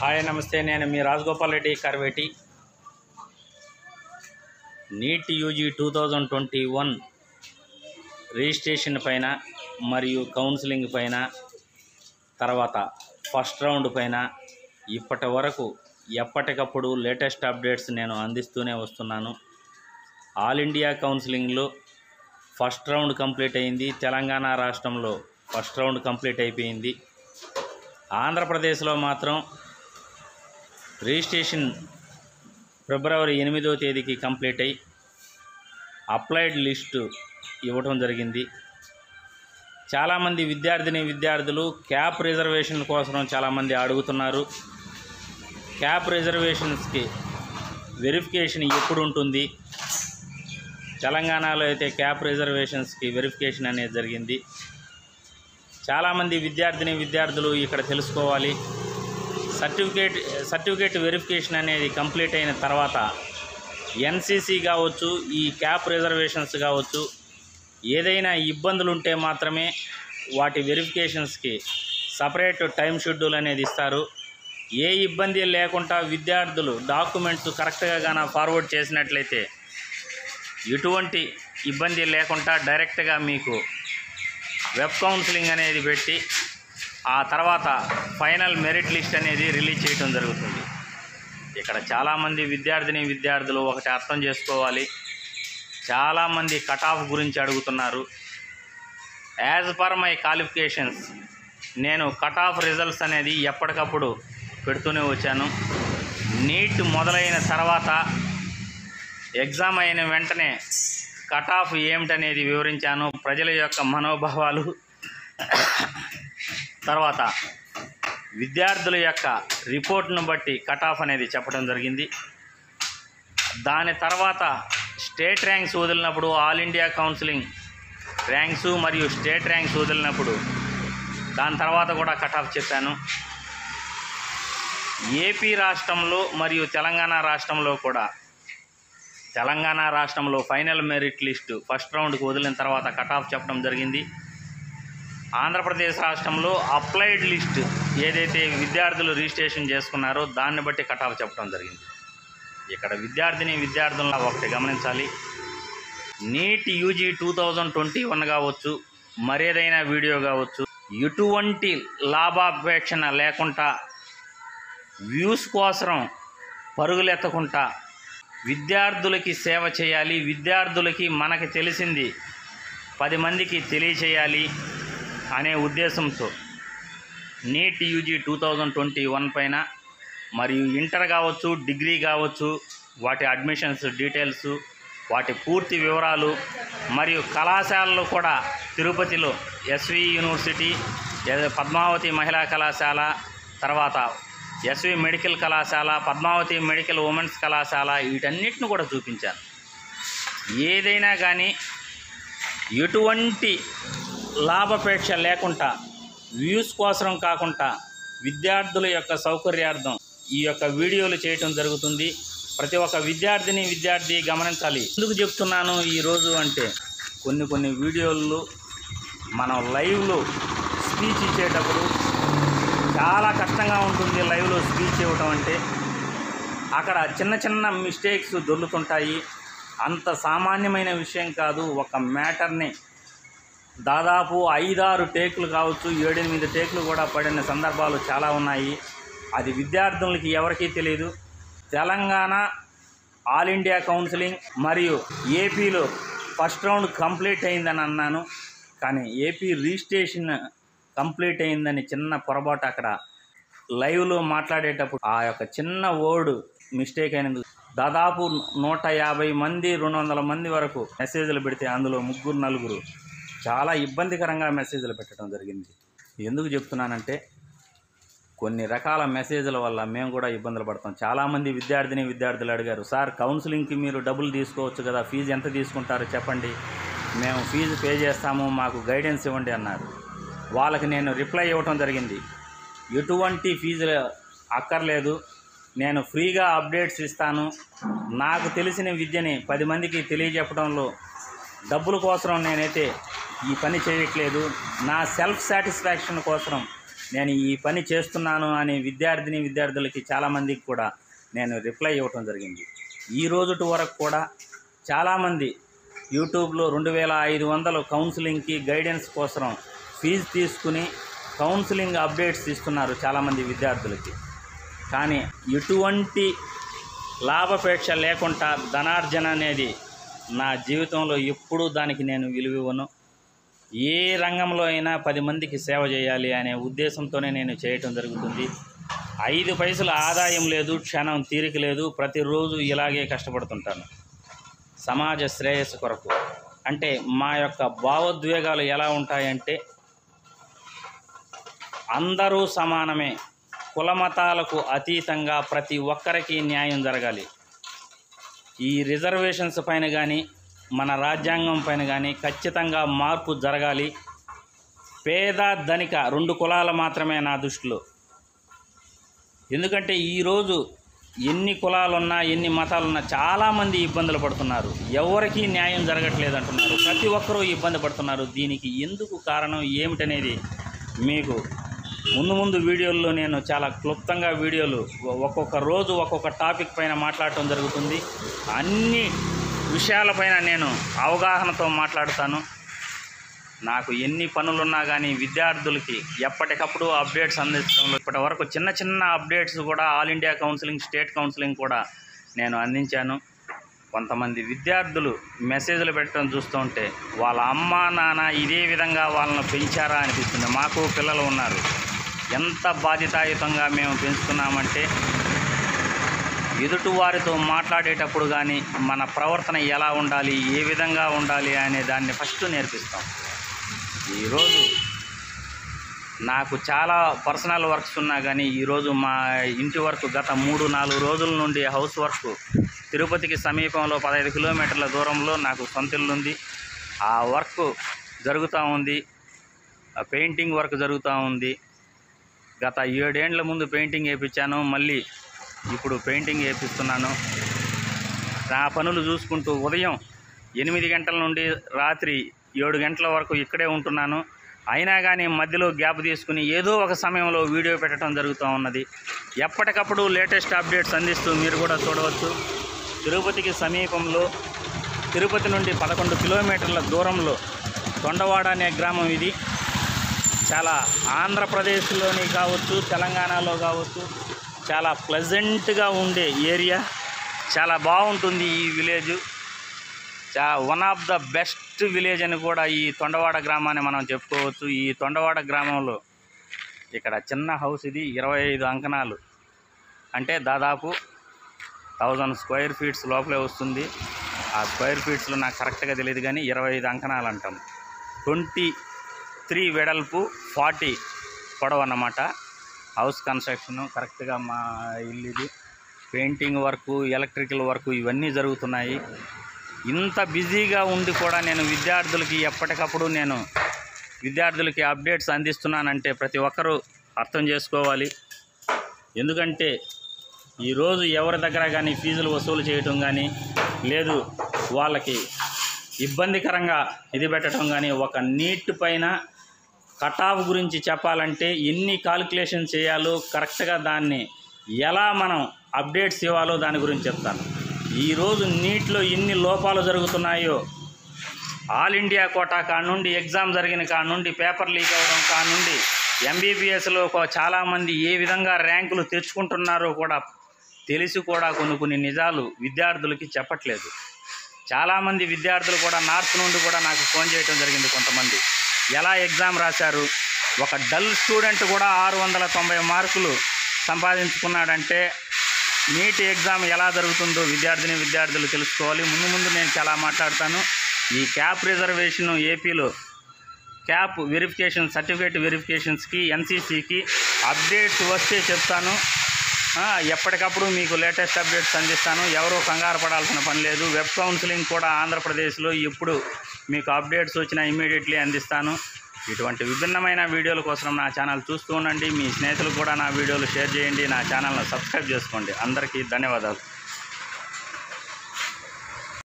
hi నమస్తే నేను మీ Rajagopal Reddy Karveti NEET UG two thousand twenty one registration పైన మరియు కౌన్సిలింగ్ పైన తర్వాత ఫస్ట్ రౌండ్ పైన ఇప్పటి వరకు ఎప్పటికప్పుడు లేటెస్ట్ అప్డేట్స్ నేను అందిస్తూనే వస్తున్నాను ఆల్ ఇండియా కౌన్సిలింగ్లో ఫస్ట్ రౌండ్ కంప్లీట్ అయింది తెలంగాణ రాష్ట్రంలో ఫస్ట్ రౌండ్ కంప్లీట్ అయిపోయింది ఆంధ్రప్రదేశ్లో మాత్రం రిజిస్ట్రేషన్ ఫిబ్రవరి ఎనిమిదో తేదీకి కంప్లీట్ అయ్యి అప్లైడ్ లిస్టు ఇవ్వటం జరిగింది చాలామంది విద్యార్థిని విద్యార్థులు క్యాప్ రిజర్వేషన్ కోసం చాలామంది అడుగుతున్నారు క్యాప్ రిజర్వేషన్స్కి వెరిఫికేషన్ ఎప్పుడు ఉంటుంది తెలంగాణలో అయితే క్యాప్ రిజర్వేషన్స్కి వెరిఫికేషన్ అనేది జరిగింది చాలామంది విద్యార్థిని విద్యార్థులు ఇక్కడ తెలుసుకోవాలి సర్టిఫికేట్ సర్టిఫికేట్ వెరిఫికేషన్ అనేది కంప్లీట్ అయిన తర్వాత ఎన్సీసీ కావచ్చు ఈ క్యాప్ రిజర్వేషన్స్ కావచ్చు ఏదైనా ఇబ్బందులు ఉంటే మాత్రమే వాటి వెరిఫికేషన్స్కి సపరేట్ టైం షెడ్యూల్ అనేది ఇస్తారు ఏ ఇబ్బంది లేకుండా విద్యార్థులు డాక్యుమెంట్స్ కరెక్ట్గా గాన ఫార్వర్డ్ చేసినట్లయితే ఎటువంటి ఇబ్బంది లేకుండా డైరెక్ట్గా మీకు వెబ్ కౌన్సిలింగ్ అనేది పెట్టి ఆ తర్వాత ఫైనల్ మెరిట్ లిస్ట్ అనేది రిలీజ్ చేయడం జరుగుతుంది ఇక్కడ చాలామంది విద్యార్థిని విద్యార్థులు ఒకటి అర్థం చేసుకోవాలి చాలామంది కట్ ఆఫ్ గురించి అడుగుతున్నారు యాజ్ పర్ మై క్వాలిఫికేషన్స్ నేను కట్ ఆఫ్ రిజల్ట్స్ అనేది ఎప్పటికప్పుడు పెడుతూనే వచ్చాను నీట్ మొదలైన తర్వాత ఎగ్జామ్ అయిన వెంటనే కట్ ఆఫ్ ఏమిటనేది వివరించాను ప్రజల యొక్క మనోభావాలు తర్వాత విద్యార్థుల యొక్క రిపోర్ట్ను బట్టి కట్ ఆఫ్ అనేది చెప్పడం జరిగింది దాని తర్వాత స్టేట్ ర్యాంక్స్ వదిలినప్పుడు ఆల్ ఇండియా కౌన్సిలింగ్ ర్యాంక్స్ మరియు స్టేట్ ర్యాంక్స్ వదిలినప్పుడు దాని తర్వాత కూడా కట్ ఆఫ్ చెప్పాను ఏపీ రాష్ట్రంలో మరియు తెలంగాణ రాష్ట్రంలో కూడా తెలంగాణ రాష్ట్రంలో ఫైనల్ మెరిట్ లిస్టు ఫస్ట్ రౌండ్కి వదిలిన తర్వాత కట్ ఆఫ్ చెప్పడం జరిగింది ఆంధ్రప్రదేశ్ రాష్ట్రంలో అప్లైడ్ లిస్ట్ ఏదైతే విద్యార్థులు రిజిస్ట్రేషన్ చేసుకున్నారో దాన్ని బట్టి కట్ ఆఫ్ చెప్పడం జరిగింది ఇక్కడ విద్యార్థిని విద్యార్థులను ఒకటి గమనించాలి NEET UG two thousand twenty one కావచ్చు మరేదైనా వీడియో కావచ్చు ఎటువంటి లాభాపేక్షణ లేకుండా వ్యూస్ కోసం పరుగులెత్తకుండా విద్యార్థులకి సేవ చేయాలి విద్యార్థులకి మనకి తెలిసింది పది మందికి తెలియచేయాలి అనే ఉద్దేశంతో NEET UG two thousand twenty one పైన మరియు ఇంటర్ కావచ్చు డిగ్రీ కావచ్చు వాటి అడ్మిషన్స్ డీటెయిల్స్ వాటి పూర్తి వివరాలు మరియు కళాశాలలు కూడా తిరుపతిలో ఎస్వి యూనివర్సిటీ ఎ- పద్మావతి మహిళా కళాశాల తర్వాత ఎస్వి మెడికల్ కళాశాల పద్మావతి మెడికల్ ఉమెన్స్ కళాశాల వీటన్నిటిని కూడా చూపించాను ఏదైనా కానీ ఎటువంటి లాభాపేక్ష లేకుండా వ్యూస్ కోసం కాకుండా విద్యార్థుల యొక్క సౌకర్యార్థం ఈ యొక్క వీడియోలు చేయటం జరుగుతుంది ప్రతి ఒక్క విద్యార్థిని విద్యార్థి గమనించాలి ఎందుకు చెప్తున్నాను ఈరోజు అంటే కొన్ని కొన్ని వీడియోలు మనం లైవ్లో స్పీచ్ ఇచ్చేటప్పుడు చాలా కష్టంగా ఉంటుంది లైవ్లో స్పీచ్ ఇవ్వటం అంటే అక్కడ చిన్న చిన్న మిస్టేక్స్ దొర్లుతుంటాయి అంత సామాన్యమైన విషయం కాదు ఒక మ్యాటర్ని దాదాపు ఐదారు టేకులు కావచ్చు ఏడెనిమిది టేకులు కూడా పడిన సందర్భాలు చాలా ఉన్నాయి అది విద్యార్థులకి ఎవరికీ తెలియదు తెలంగాణ ఆల్ ఇండియా కౌన్సిలింగ్ మరియు ఏపీలో ఫస్ట్ రౌండ్ కంప్లీట్ అయిందని అన్నాను కానీ ఏపీ రిజిస్ట్రేషన్ కంప్లీట్ అయిందని చిన్న పొరపాటు అక్కడ లైవ్లో మాట్లాడేటప్పుడు ఆ యొక్క చిన్న వర్డ్ మిస్టేక్ అయినందుకు దాదాపు నూట యాభై మంది రెండు వందల మంది వరకు మెసేజ్లు పెడితే అందులో ముగ్గురు నలుగురు చాలా ఇబ్బందికరంగా మెసేజ్లు పెట్టడం జరిగింది ఎందుకు చెప్తున్నానంటే కొన్ని రకాల మెసేజ్ల వల్ల మేము కూడా ఇబ్బందులు పడతాం చాలామంది విద్యార్థిని విద్యార్థులు అడిగారు సార్ కౌన్సిలింగ్కి మీరు డబ్బులు తీసుకోవచ్చు కదా ఫీజు ఎంత తీసుకుంటారో చెప్పండి మేము ఫీజు పే చేస్తాము మాకు గైడెన్స్ ఇవ్వండి అన్నారు వాళ్ళకి నేను రిప్లై ఇవ్వటం జరిగింది ఎటువంటి ఫీజు అక్కర్లేదు నేను ఫ్రీగా అప్డేట్స్ ఇస్తాను నాకు తెలిసిన విద్యని పది మందికి తెలియజెప్పడంలో డబ్బుల కోసం నేనైతే ఈ పని చేయట్లేదు నా సెల్ఫ్ సాటిస్ఫాక్షన్ కోసం నేను ఈ పని చేస్తున్నాను అని విద్యార్థిని విద్యార్థులకి చాలామందికి కూడా నేను రిప్లై ఇవ్వటం జరిగింది ఈ రోజుటి వరకు కూడా చాలామంది యూట్యూబ్లో రెండు వేల ఐదు వందలు కౌన్సిలింగ్కి గైడెన్స్ కోసం ఫీజు తీసుకుని కౌన్సిలింగ్ అప్డేట్స్ ఇస్తున్నారు చాలామంది విద్యార్థులకి కానీ ఎటువంటి లాభాపేక్ష లేకుండా ధనార్జన అనేది నా జీవితంలో ఎప్పుడూ దానికి నేను విలువ ఇవ్వను ఏ రంగంలో అయినా పది మందికి సేవ చేయాలి అనే ఉద్దేశంతోనే నేను చేయటం జరుగుతుంది ఐదు పైసల ఆదాయం లేదు క్షణం తీరిక లేదు ప్రతిరోజు ఇలాగే కష్టపడుతుంటాను సమాజ శ్రేయస్సు కొరకు అంటే మా యొక్క భావోద్వేగాలు ఎలా ఉంటాయంటే అందరూ సమానమే కులమతాలకు అతీతంగా ప్రతి ఒక్కరికి న్యాయం జరగాలి ఈ రిజర్వేషన్స్ పైన కానీ మన రాజ్యాంగం పైన కానీ ఖచ్చితంగా మార్పు జరగాలి పేద ధనిక రెండు కులాలు మాత్రమే నా దృష్టిలో ఎందుకంటే ఈరోజు ఎన్ని కులాలున్నా ఎన్ని మతాలున్నా చాలామంది ఇబ్బందులు పడుతున్నారు ఎవరికీ న్యాయం జరగట్లేదు అంటున్నారు ప్రతి ఒక్కరూ ఇబ్బంది పడుతున్నారు దీనికి ఎందుకు కారణం ఏమిటనేది మీకు ముందు ముందు వీడియోల్లో నేను చాలా క్లుప్తంగా వీడియోలు ఒక్కొక్క రోజు ఒక్కొక్క టాపిక్ పైన మాట్లాడటం జరుగుతుంది అన్ని విషయాలపైన నేను అవగాహనతో మాట్లాడుతాను నాకు ఎన్ని పనులున్నా కానీ విద్యార్థులకి ఎప్పటికప్పుడు అప్డేట్స్ అందించడంలో ఇప్పటి వరకు చిన్న చిన్న అప్డేట్స్ కూడా all India counselling state counselling కూడా నేను అందించాను కొంతమంది విద్యార్థులు మెసేజ్లు పెట్టడం చూస్తుంటే వాళ్ళ అమ్మ నాన్న ఇదే విధంగా వాళ్ళను పెంచారా అనిపిస్తుంది మాకు పిల్లలు ఉన్నారు ఎంత బాధ్యతాయుతంగా మేము పెంచుతున్నామంటే ఎదుటి వారితో మాట్లాడేటప్పుడు కానీ మన ప్రవర్తన ఎలా ఉండాలి ఏ విధంగా ఉండాలి అనే దాన్ని ఫస్ట్ నేర్పిస్తాం ఈరోజు నాకు చాలా పర్సనల్ వర్క్స్ ఉన్నా కానీ ఈరోజు మా ఇంటి వరకు గత మూడు నాలుగు రోజుల నుండి హౌస్ వర్క్ తిరుపతికి సమీపంలో పదహైదు కిలోమీటర్ల దూరంలో నాకు సొంత ఇల్లు ఉంది ఆ వర్క్ జరుగుతూ ఉంది ఆ పెయింటింగ్ వర్క్ జరుగుతూ ఉంది గత ఏడేండ్ల ముందు పెయింటింగ్ వేయించాను మళ్ళీ ఇప్పుడు పెయింటింగ్ వేపిస్తున్నాను నా పనులు చూసుకుంటూ ఉదయం ఎనిమిది గంటల నుండి రాత్రి ఏడు గంటల వరకు ఇక్కడే ఉంటున్నాను అయినా కానీ మధ్యలో గ్యాప్ తీసుకుని ఏదో ఒక సమయంలో వీడియో పెట్టడం జరుగుతూ ఉన్నది ఎప్పటికప్పుడు లేటెస్ట్ అప్డేట్స్ అందిస్తూ మీరు కూడా చూడవచ్చు తిరుపతికి సమీపంలో తిరుపతి నుండి పదకొండు కిలోమీటర్ల దూరంలో తొండవాడ అనే గ్రామం ఇది చాలా ఆంధ్రప్రదేశ్లోని కావచ్చు తెలంగాణలో కావచ్చు చాలా ప్లెజెంట్గా ఉండే ఏరియా చాలా బాగుంటుంది ఈ విలేజ్ చా one of the best village అని కూడా ఈ తొండవాడ గ్రామాన్ని మనం చెప్పుకోవచ్చు ఈ తొండవాడ గ్రామంలో ఇక్కడ చిన్న హౌస్ ఇది ఇరవై ఐదు అంకణాలు అంటే దాదాపు థౌజండ్ స్క్వేర్ ఫీట్స్ లోపలే వస్తుంది ఆ స్క్వేర్ ఫీట్స్లో నాకు కరెక్ట్గా తెలియదు కానీ ఇరవై ఐదు అంకణాలు అంటాం ట్వంటీ త్రీ వెడల్పు ఫార్టీ పొడవు అన్నమాట హౌస్ కన్స్ట్రక్షన్ కరెక్ట్గా మా ఇల్లు ఇది పెయింటింగ్ వర్క్ ఎలక్ట్రికల్ వర్క్ ఇవన్నీ జరుగుతున్నాయి ఇంత బిజీగా ఉండి కూడా నేను విద్యార్థులకి ఎప్పటికప్పుడు నేను విద్యార్థులకి అప్డేట్స్ అందిస్తున్నానంటే ప్రతి ఒక్కరూ అర్థం చేసుకోవాలి ఎందుకంటే ఈరోజు ఎవరి దగ్గర కానీ ఫీజులు వసూలు చేయటం కానీ లేదు వాళ్ళకి ఇబ్బందికరంగా ఇది పెట్టడం కానీ ఒక నీట్ పైన కటాఫ్ గురించి చెప్పాలంటే ఎన్ని కాలిక్యులేషన్ చేయాలో కరెక్ట్గా దాన్ని ఎలా మనం అప్డేట్స్ ఇవ్వాలో దాని గురించి చెప్తాను ఈరోజు నీట్లో ఎన్ని లోపాలు జరుగుతున్నాయో ఆల్ ఇండియా కోటా కాడ నుండి ఎగ్జామ్ జరిగిన కాడ నుండి పేపర్ లీక్ అవ్వడం కాడ నుండి ఎంబీబీఎస్లో చాలామంది ఏ విధంగా ర్యాంకులు తెచ్చుకుంటున్నారో కూడా తెలిసి కూడా కొన్ని కొన్ని నిజాలు విద్యార్థులకి చెప్పట్లేదు చాలామంది విద్యార్థులు కూడా నార్త్ నుండి కూడా నాకు ఫోన్ చేయడం జరిగింది కొంతమంది ఎలా ఎగ్జామ్ రాశారు ఒక డల్ స్టూడెంట్ కూడా ఆరు వందల తొంభై మార్కులు సంపాదించుకున్నాడంటే నీట్ ఎగ్జామ్ ఎలా జరుగుతుందో విద్యార్థిని విద్యార్థులు తెలుసుకోవాలి ముందు ముందు నేను చాలా మాట్లాడతాను ఈ క్యాప్ రిజర్వేషన్ ఏపీలో క్యాప్ వెరిఫికేషన్ సర్టిఫికేట్ వెరిఫికేషన్స్కి ఎన్సీసీకి అప్డేట్స్ వస్తే చెప్తాను ఆ, ఎప్పటికప్పుడు మీకు లేటెస్ట్ అప్డేట్స్ అందిస్తాను ఎవరూ కంగారు పడాల్సిన పని లేదు వెబ్ కౌన్సిలింగ్ కూడా ఆంధ్రప్రదేశ్లో ఎప్పుడు మీకు అప్డేట్స్ వచ్చినా ఇమీడియట్లీ అందిస్తాను ఇటువంటి విభిన్నమైన వీడియోల కోసం నా ఛానల్ చూస్తూ ఉండండి మీ స్నేహితులు కూడా నా వీడియోలు షేర్ చేయండి నా ఛానల్ను సబ్స్క్రైబ్ చేసుకోండి అందరికీ ధన్యవాదాలు